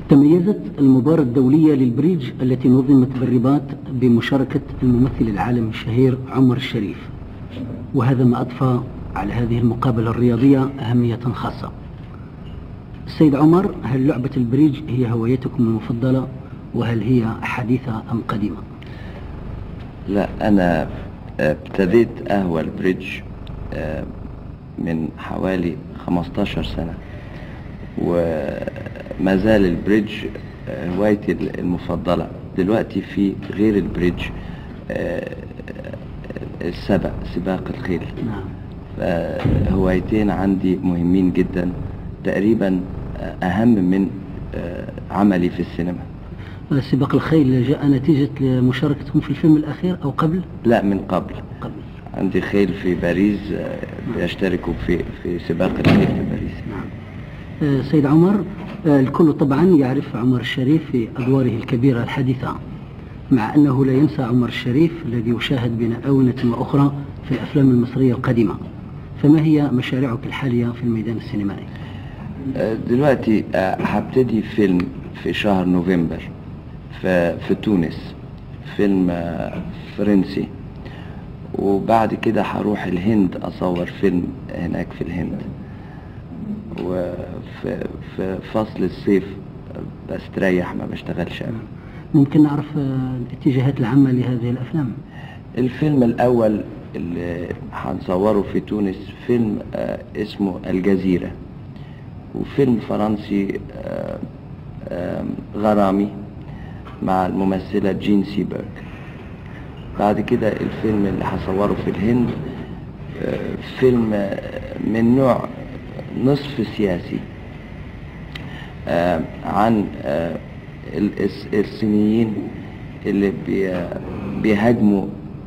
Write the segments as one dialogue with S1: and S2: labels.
S1: تميزت المباراة الدولية للبريدج التي نظمت بالرباط بمشاركة الممثل العالمي الشهير عمر الشريف وهذا ما أضفى على هذه المقابلة الرياضية أهمية خاصة السيد عمر هل لعبة البريدج هي هوايتكم المفضلة وهل هي حديثة أم قديمة
S2: لا أنا ابتديت أهوى البريدج آه، من حوالي 15 سنة وما زال البريدج آه، هوايتي المفضلة دلوقتي في غير البريدج آه، السبق سباق الخيل
S1: نعم
S2: هوايتين عندي مهمين جدا تقريبا أهم من عملي في السينما
S1: سباق الخيل جاء نتيجة لمشاركتكم في الفيلم الأخير أو قبل؟
S2: لا من قبل
S1: قبل
S2: عندي خيل في باريس آه، بيشتركوا في في سباق الخيل في باريس
S1: نعم آه، سيد عمر آه، الكل طبعا يعرف عمر الشريف في أدواره الكبيرة الحديثة مع أنه لا ينسى عمر الشريف الذي يشاهد بين آونة وأخرى في الأفلام المصرية القديمة فما هي مشاريعك الحالية في الميدان السينمائي؟
S2: دلوقتي هبتدي فيلم في شهر نوفمبر في, في تونس فيلم فرنسي وبعد كده هروح الهند اصور فيلم هناك في الهند وفي في فصل الصيف بستريح ما بشتغلش أبدا
S1: ممكن نعرف الاتجاهات العامة لهذه الأفلام
S2: الفيلم الأول اللي هنصوره في تونس فيلم اسمه الجزيرة وفيلم فرنسي غرامي مع الممثلة جين سيبرغ بعد كده الفيلم اللي هصوره في الهند فيلم من نوع نصف سياسي عن الصينيين اللي بيهاجموا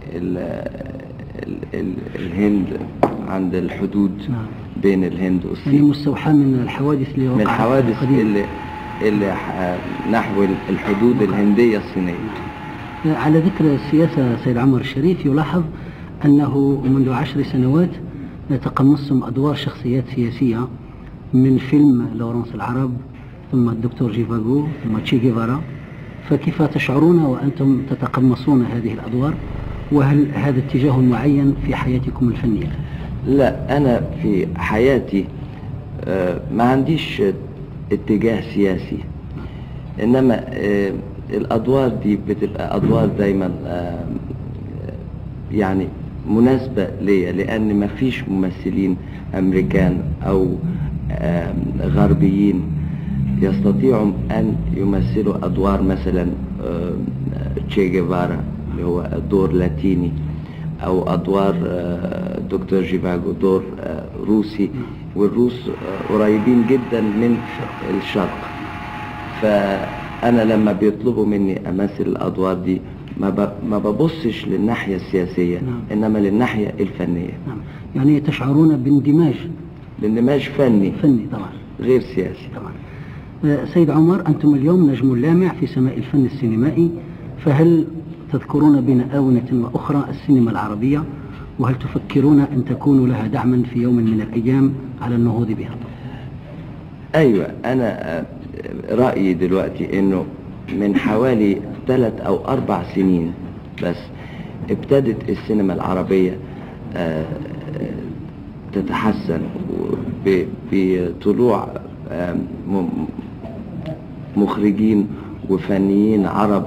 S2: الهند عند الحدود بين الهند والصين
S1: يعني مستوحاة من الحوادث اللي
S2: من الحوادث اللي اللي نحو الحدود الهندية الصينية
S1: على ذكر السياسة سيد عمر الشريف يلاحظ أنه منذ عشر سنوات تقمصتم أدوار شخصيات سياسية من فيلم لورنس العرب ثم الدكتور جيفاغو ثم تشي جيفارا فكيف تشعرون وأنتم تتقمصون هذه الأدوار وهل هذا اتجاه معين في حياتكم الفنية
S2: لا أنا في حياتي ما عنديش اتجاه سياسي انما الادوار دي بتبقى ادوار دايما يعني مناسبة ليا لان ما فيش ممثلين امريكان او غربيين يستطيعوا ان يمثلوا ادوار مثلا تشي جيفارا اللي هو دور لاتيني او ادوار دكتور جيفاجو دور روسي والروس قريبين جدا من الشرق فانا لما بيطلبوا مني امثل الادوار دي ما ما ببصش للناحيه السياسيه
S1: نعم.
S2: انما للناحيه الفنيه
S1: نعم يعني تشعرون باندماج
S2: باندماج فني
S1: فني طبعا
S2: غير سياسي
S1: طبعا سيد عمر انتم اليوم نجم لامع في سماء الفن السينمائي فهل تذكرون بين آونة وأخرى السينما العربية وهل تفكرون أن تكونوا لها دعما في يوم من الأيام على النهوض بها
S2: أيوة أنا رأيي دلوقتي أنه من حوالي ثلاث أو أربع سنين بس ابتدت السينما العربية تتحسن بطلوع مخرجين وفنيين عرب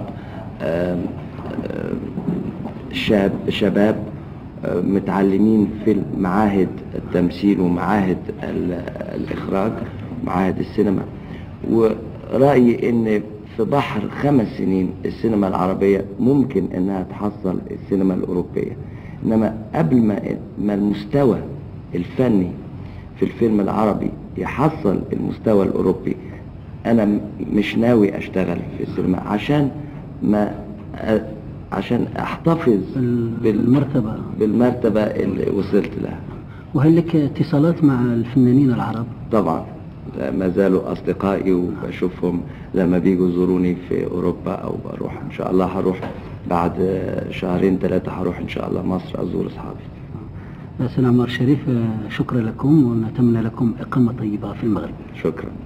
S2: شاب شباب متعلمين في معاهد التمثيل ومعاهد الإخراج معاهد السينما ورأيي إن في بحر خمس سنين السينما العربية ممكن إنها تحصل السينما الأوروبية إنما قبل ما ما المستوى الفني في الفيلم العربي يحصل المستوى الأوروبي أنا مش ناوي أشتغل في السينما عشان ما عشان احتفظ
S1: بالمرتبة
S2: بالمرتبة اللي وصلت لها
S1: وهل لك اتصالات مع الفنانين العرب؟
S2: طبعا ما زالوا اصدقائي وبشوفهم لما بيجوا يزوروني في اوروبا او بروح ان شاء الله هروح بعد شهرين ثلاثة هروح ان شاء الله مصر ازور اصحابي
S1: سيد عمار شريف شكرا لكم ونتمنى لكم اقامة طيبة في المغرب
S2: شكرا